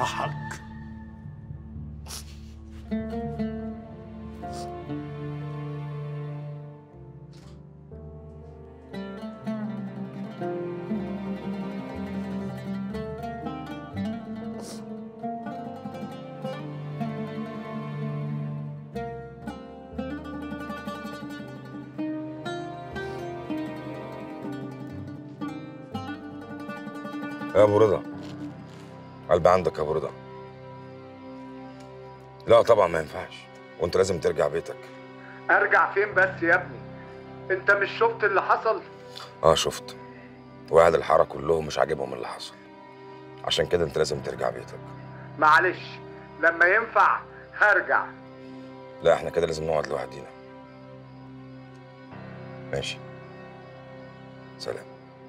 هفرحك يا ابو رضا قلب عندك يا ابو رضا لا طبعا ما ينفعش وانت لازم ترجع بيتك ارجع فين بس يا ابني انت مش شفت اللي حصل اه شفت واهل الحاره كلهم مش عاجبهم اللي حصل عشان كده انت لازم ترجع بيتك معلش لما ينفع هرجع لا احنا كده لازم نقعد لوحدينا ماشي سلام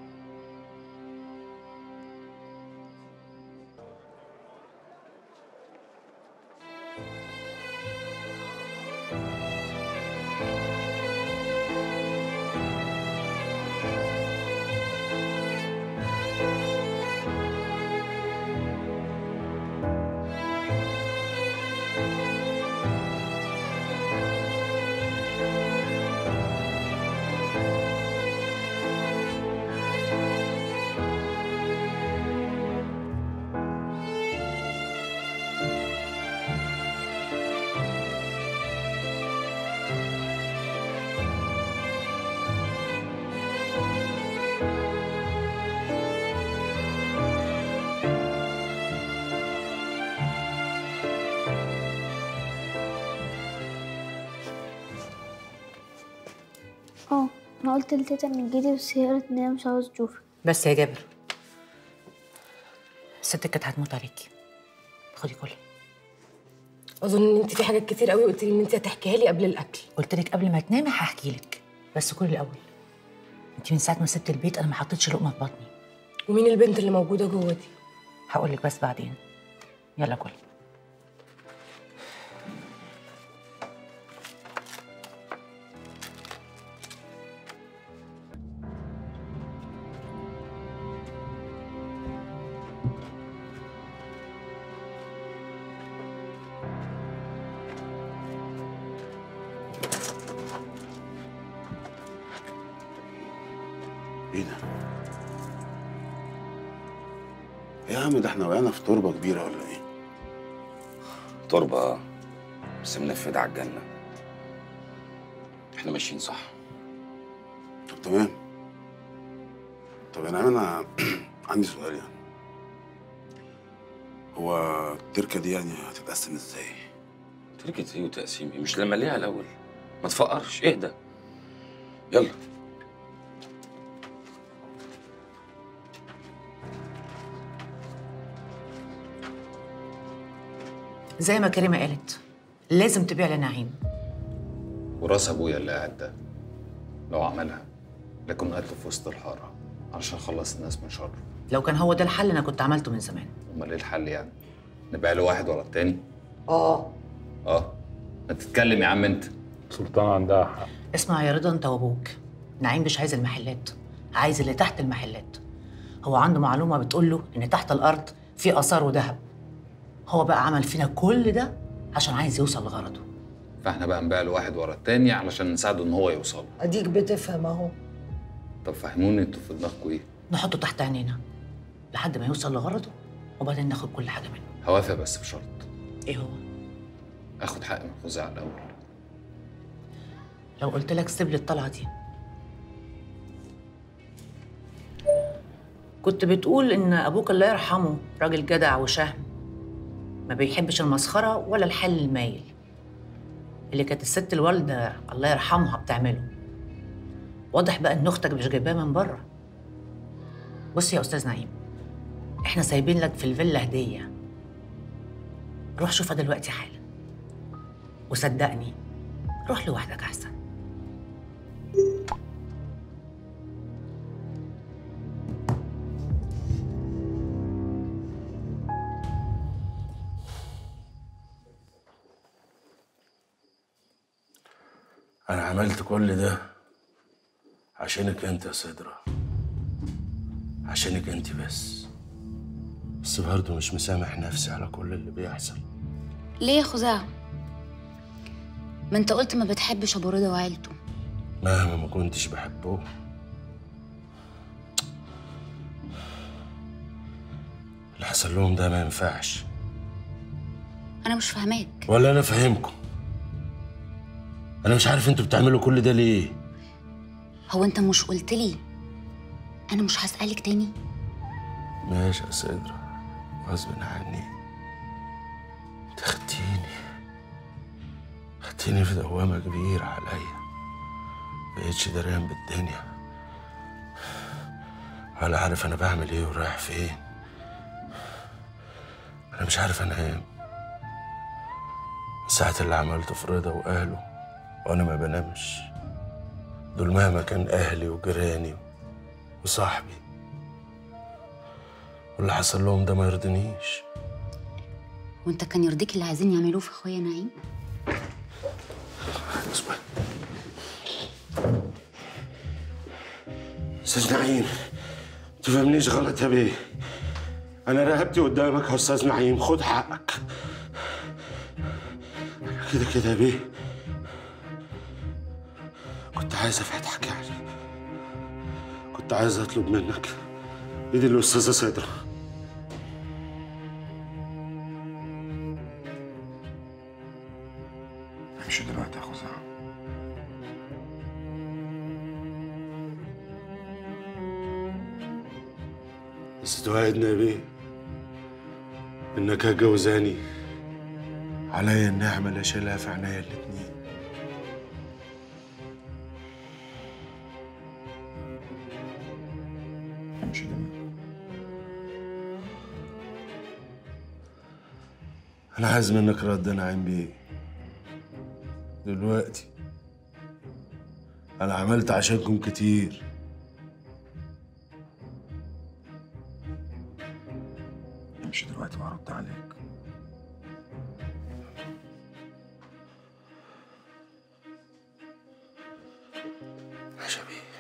اه انا قلت لتيتا من جدي بس هي قالت ان هي مش عاوز تشوفك بس يا جابر ستك كانت هتموت عليكي خدي كلي اظن ان انت في حاجات كتير قوي قلت لي ان انت هتحكيها لي قبل الاكل قلت لك قبل ما تنامي هحكي لك بس كل الاول انت من ساعه ما سبت البيت انا ما حطيتش لقمه في بطني ومين البنت اللي موجوده جوه دي هقول لك بس بعدين يلا كلي ايه ده؟ يا عم ده احنا وقعنا في تربه كبيره ولا ايه؟ تربه اه بس منفذ على الجنه احنا ماشيين صح طب تمام طب انا انا عندي سؤال يعني هو التركه دي يعني هتتقسم ازاي؟ تركة ايه وتقسيم ايه مش لما ليها الاول ما تفقرش اهدى يلا زي ما كريمه قالت لازم تبيع لنعيم وراس ابويا اللي قاعد ده لو عملها لكن قتله في وسط الحاره علشان اخلص الناس من شره لو كان هو ده الحل انا كنت عملته من زمان امال ايه الحل يعني نبيع له واحد ورا التاني اه اه ما تتكلم يا عم انت سلطان عندها حق اسمع يا رضا انت وابوك نعيم مش عايز المحلات عايز اللي تحت المحلات هو عنده معلومه بتقول له ان تحت الارض في اثار وذهب هو بقى عمل فينا كل ده عشان عايز يوصل لغرضه فاحنا بقى نبيع له واحد ورا التاني علشان نساعده ان هو يوصل اديك بتفهم اهو طب فهموني انتوا في دماغكم ايه نحطه تحت عينينا لحد ما يوصل لغرضه وبعدين ناخد كل حاجه منه هوافق بس بشرط ايه هو اخد حق منفوذي على الاول لو قلت لك سيب لي الطلعه دي كنت بتقول ان ابوك الله يرحمه راجل جدع وشهم ما بيحبش المسخره ولا الحل المايل اللي كانت الست الوالده الله يرحمها بتعمله واضح بقى ان اختك مش جايباه من بره بص يا استاذ نعيم احنا سايبين لك في الفيلا هديه روح شوفها دلوقتي حالا وصدقني روح لوحدك احسن انا عملت كل ده عشانك انت يا سدرة عشانك انت بس بس برضه مش مسامح نفسي على كل اللي بيحصل ليه يا خزاعة؟ ما انت قلت ما بتحبش ابو رضا وعيلته مهما ما كنتش بحبه اللي حصل لهم ده ما ينفعش انا مش فاهماك ولا انا فاهمكم انا مش عارف انتوا بتعملوا كل ده ليه هو انت مش قلت لي انا مش هسألك تاني ماشي يا سيدرا غصب عني انت خدتيني خدتيني في دوامة كبيرة عليا بقيتش دريان بالدنيا ولا عارف انا بعمل ايه ورايح فين انا مش عارف انام من ساعة اللي عملته في رضا واهله وانا ما بنامش دول مهما كان اهلي وجيراني وصاحبي واللي حصل لهم ده ما يرضينيش وانت كان يرضيك اللي عايزين يعملوه في اخويا نعيم اصبر استاذ نعيم تفهمنيش غلط يا بيه انا رقبتي قدامك يا استاذ نعيم خد حقك كده كده يا بيه كنت عايز افتحك يعني كنت عايز اطلب منك ايد الاستاذه صدرة امشي دلوقتي يا خزاعة بس توعدني يا بيه انك هتجوزاني عليا النعمة اللي اشيلها في عينيا الاتنين امشي دلوقتي انا عايز منك رد انا عين بيه دلوقتي انا عملت عشانكم كتير امشي دلوقتي وهرد عليك ماشي يا بيه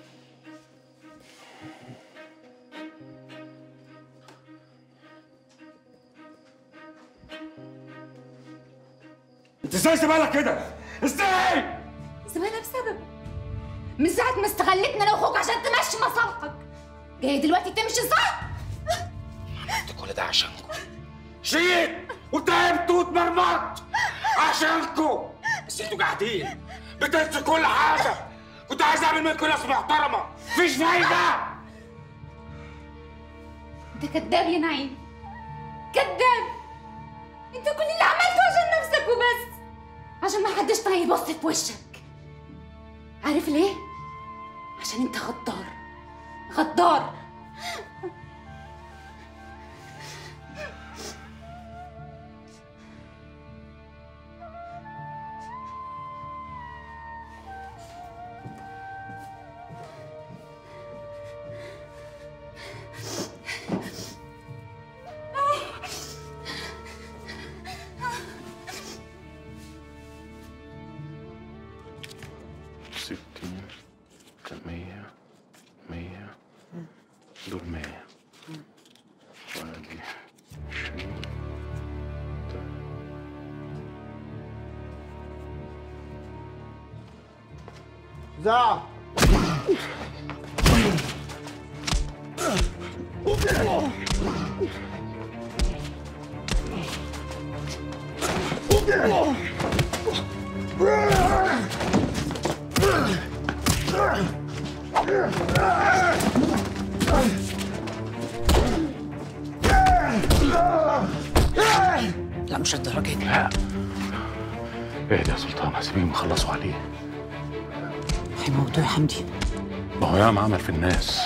انت ازاي سيبها كده؟ ازاي؟ زبالة بسبب من ساعة ما استغلتنا انا واخوك عشان تمشي مصالحك جاي دلوقتي تمشي صح؟ كل ده عشانكم شيت وتعبت واتمرمطت عشانكم بس انتوا قاعدين بتنسوا كل حاجه كنت عايز اعمل منكم ناس محترمه مفيش فايده انت كذاب يا نعيم كذاب انت كل اللي عملته عشان نفسك وبس عشان ما حدش طايق يبص في وشك عارف ليه؟ عشان انت غدار غدار ستين مية مية دول مية وادي عشرين زع لا مش الدرجة دي اهدى يا سلطان هسيبهم يخلصوا عليه هيموتوه يا حمدي ما هو ياما عمل في الناس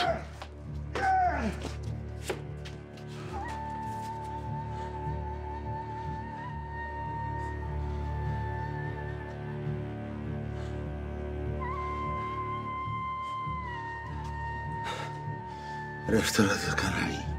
عرفت رأيك يا نعيم